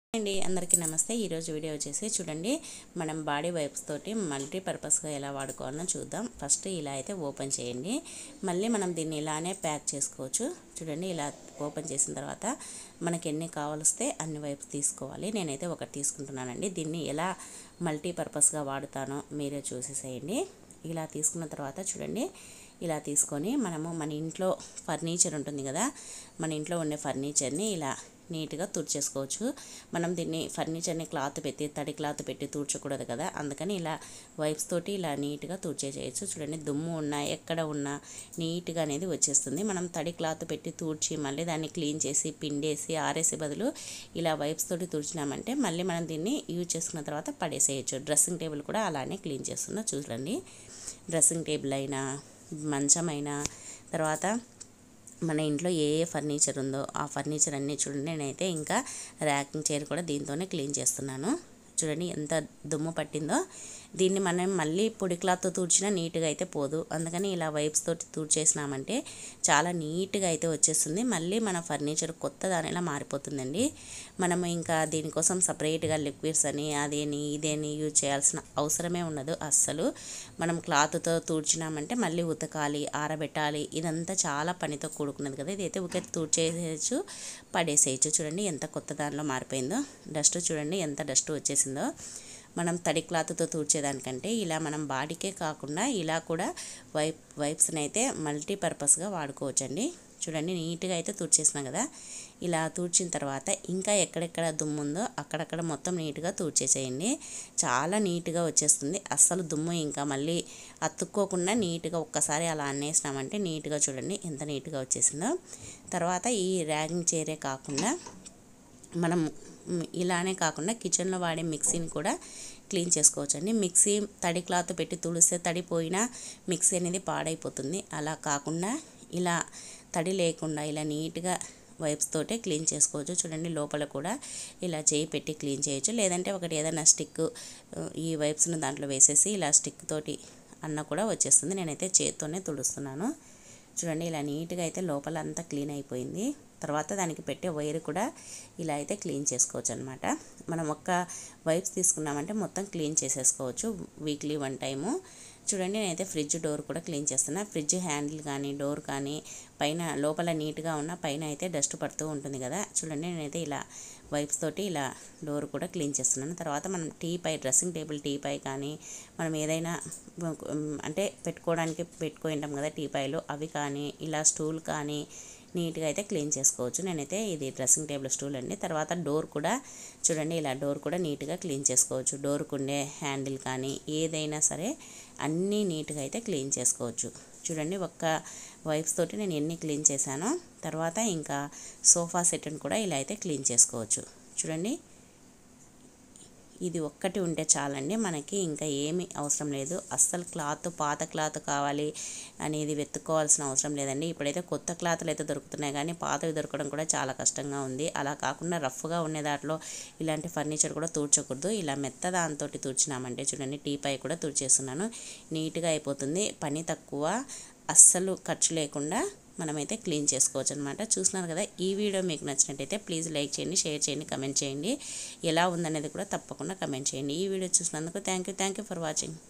అండి అందరికీ నమస్తే ఈరోజు వీడియో వచ్చేసి చూడండి మనం బాడీ వైప్స్ తోటి మల్టీపర్పస్గా ఎలా వాడుకోవాలో చూద్దాం ఫస్ట్ ఇలా అయితే ఓపెన్ చేయండి మళ్ళీ మనం దీన్ని ఇలానే ప్యాక్ చేసుకోవచ్చు చూడండి ఇలా ఓపెన్ చేసిన తర్వాత మనకి ఎన్ని కావలిస్తే అన్ని వైప్స్ తీసుకోవాలి నేనైతే ఒకటి తీసుకుంటున్నానండి దీన్ని ఎలా మల్టీపర్పస్గా వాడుతానో మీరే చూసేసేయండి ఇలా తీసుకున్న తర్వాత చూడండి ఇలా తీసుకొని మనము మన ఇంట్లో ఫర్నిచర్ ఉంటుంది కదా మన ఇంట్లో ఉండే ఫర్నిచర్ని ఇలా నీట్గా తుడిచేసుకోవచ్చు మనం దీన్ని ఫర్నిచర్ని క్లాత్ పెట్టి తడి క్లాత్ పెట్టి తుడ్చకూడదు కదా అందుకని ఇలా వైప్స్ తోటి ఇలా నీట్గా తుడిచేసేయచ్చు చూడండి దుమ్ము ఉన్నా ఎక్కడ ఉన్నా నీట్గా అనేది వచ్చేస్తుంది మనం తడి క్లాత్ పెట్టి తుడిచి మళ్ళీ దాన్ని క్లీన్ చేసి పిండేసి ఆరేసే బదులు ఇలా వైప్స్ తోటి తుడిచినామంటే మళ్ళీ మనం దీన్ని యూజ్ చేసుకున్న తర్వాత పడేసేయచ్చు డ్రెస్సింగ్ టేబుల్ కూడా అలానే క్లీన్ చేస్తున్నా చూడండి డ్రెస్సింగ్ టేబుల్ అయినా మంచమైనా తర్వాత మన ఇంట్లో ఏ ఏ ఫర్నిచర్ ఉందో ఆ ఫర్నిచర్ అన్నీ చూడండి నేనైతే ఇంకా ర్యాకింగ్ చైర్ కూడా దీంతోనే క్లీన్ చేస్తున్నాను చూడండి ఎంత దుమ్ము పట్టిందో దీన్ని మనం మళ్ళీ పొడి క్లాత్తో తుడిచినా నీట్గా అయితే పోదు అందుకని ఇలా వైప్స్ తోటి తుడిచేసినామంటే చాలా నీట్గా అయితే వచ్చేస్తుంది మళ్ళీ మన ఫర్నిచర్ కొత్త దానిలా మారిపోతుందండి మనము ఇంకా దీనికోసం సపరేట్గా లిక్విడ్స్ అని అదేని ఇదేని యూజ్ చేయాల్సిన అవసరమే ఉండదు అస్సలు మనం క్లాత్తో తుడిచినామంటే మళ్ళీ ఉతకాలి ఆరబెట్టాలి ఇదంతా చాలా పనితో కూడుకున్నది కదా ఇదైతే ఒక తుడిచేసేయచ్చు పడేసేయచ్చు చూడండి ఎంత కొత్త దానిలో మారిపోయిందో డస్ట్ చూడండి ఎంత డస్ట్ వచ్చేసిందో మనం తడి క్లాత్తో తూడ్చేదానికంటే ఇలా మనం బాడీకే కాకుండా ఇలా కూడా వైప్ వైప్స్ని అయితే మల్టీపర్పస్గా వాడుకోవచ్చండి చూడండి నీట్గా అయితే తూడ్చేసినాం కదా ఇలా తూడ్చిన తర్వాత ఇంకా ఎక్కడెక్కడ దుమ్ము ఉందో అక్కడక్కడ మొత్తం నీట్గా తూడ్చేసేయండి చాలా నీట్గా వచ్చేస్తుంది అస్సలు దుమ్ము ఇంకా మళ్ళీ అతుక్కోకుండా నీట్గా ఒక్కసారి అలా అన్నేసినామంటే నీట్గా చూడండి ఎంత నీట్గా వచ్చేసిందో తర్వాత ఈ ర్యాగింగ్ చైరే కాకుండా మనం ఇలానే కాకుండా కిచెన్లో వాడే మిక్సీని కూడా క్లీన్ చేసుకోవచ్చు అండి మిక్సీ తడి క్లాత్ పెట్టి తుడిస్తే తడిపోయినా మిక్సీ అనేది పాడైపోతుంది అలా కాకుండా ఇలా తడి లేకుండా ఇలా నీట్గా వైప్స్ తోటే క్లీన్ చేసుకోవచ్చు చూడండి లోపల కూడా ఇలా చేయి పెట్టి క్లీన్ చేయొచ్చు లేదంటే ఒకటి ఏదైనా స్టిక్ ఈ వైప్స్ను దాంట్లో వేసేసి ఇలా స్టిక్ తోటి అన్న కూడా వచ్చేస్తుంది నేనైతే చేత్తోనే తుడుస్తున్నాను చూడండి ఇలా నీట్గా అయితే లోపల అంతా క్లీన్ అయిపోయింది తర్వాత దానికి పెట్టే వైర్ కూడా ఇలా అయితే క్లీన్ చేసుకోవచ్చు అనమాట మనం ఒక్క వైప్స్ తీసుకున్నామంటే మొత్తం క్లీన్ చేసేసుకోవచ్చు వీక్లీ వన్ టైము చూడండి నేనైతే ఫ్రిడ్జ్ డోర్ కూడా క్లీన్ చేస్తున్నా ఫ్రిడ్జ్ హ్యాండిల్ కానీ డోర్ కానీ పైన లోపల నీట్గా ఉన్న పైన అయితే డస్ట్ పడుతూ ఉంటుంది కదా చూడండి నేనైతే ఇలా వైప్స్ తోటి ఇలా డోర్ కూడా క్లీన్ చేస్తున్నాను తర్వాత మనం teapoy dressing table teapoy కానీ మనం ఏదైనా అంటే పెట్టుకోవడానికి పెట్టుకుంటాం కదా టీ పైలు అవి కానీ ఇలా స్టూల్ కానీ నీట్గా అయితే క్లీన్ చేసుకోవచ్చు నేనైతే ఇది డ్రెస్సింగ్ టేబుల్ స్టూల్ అండి తర్వాత డోర్ కూడా చూడండి ఇలా డోర్ కూడా నీట్గా క్లీన్ చేసుకోవచ్చు డోర్కు ఉండే హ్యాండిల్ కానీ ఏదైనా సరే అన్నీ నీట్గా అయితే క్లీన్ చేసుకోవచ్చు చూడండి ఒక్క వైప్స్ తోటి నేను ఎన్ని క్లీన్ చేశానో తర్వాత ఇంకా సోఫా సెట్ని కూడా ఇలా అయితే క్లీన్ చేసుకోవచ్చు చూడండి ఇది ఒక్కటి ఉంటే చాలండి మనకి ఇంకా ఏమీ అవసరం లేదు అస్సలు క్లాత్ పాత క్లాత్ కావాలి అనేది వెతుక్కోవాల్సిన అవసరం లేదండి ఇప్పుడైతే కొత్త క్లాత్లు అయితే దొరుకుతున్నాయి కానీ పాతవి దొరకడం కూడా చాలా కష్టంగా ఉంది అలా కాకుండా రఫ్గా ఉండే దాంట్లో ఇలాంటి ఫర్నిచర్ కూడా తూడ్చకూడదు ఇలా మెత్త దాంతో తూడ్చినామంటే చూడండి టీ పై కూడా తూడ్చేస్తున్నాను నీట్గా అయిపోతుంది పని తక్కువ అస్సలు ఖర్చు లేకుండా మనమైతే క్లీన్ చేసుకోవచ్చు అనమాట చూస్తున్నారు కదా ఈ వీడియో మీకు నచ్చినట్టయితే ప్లీజ్ లైక్ చేయండి షేర్ చేయండి కమెంట్ చేయండి ఎలా ఉందనేది కూడా తప్పకుండా కమెంట్ చేయండి ఈ వీడియో చూసినందుకు thank you thank you for watching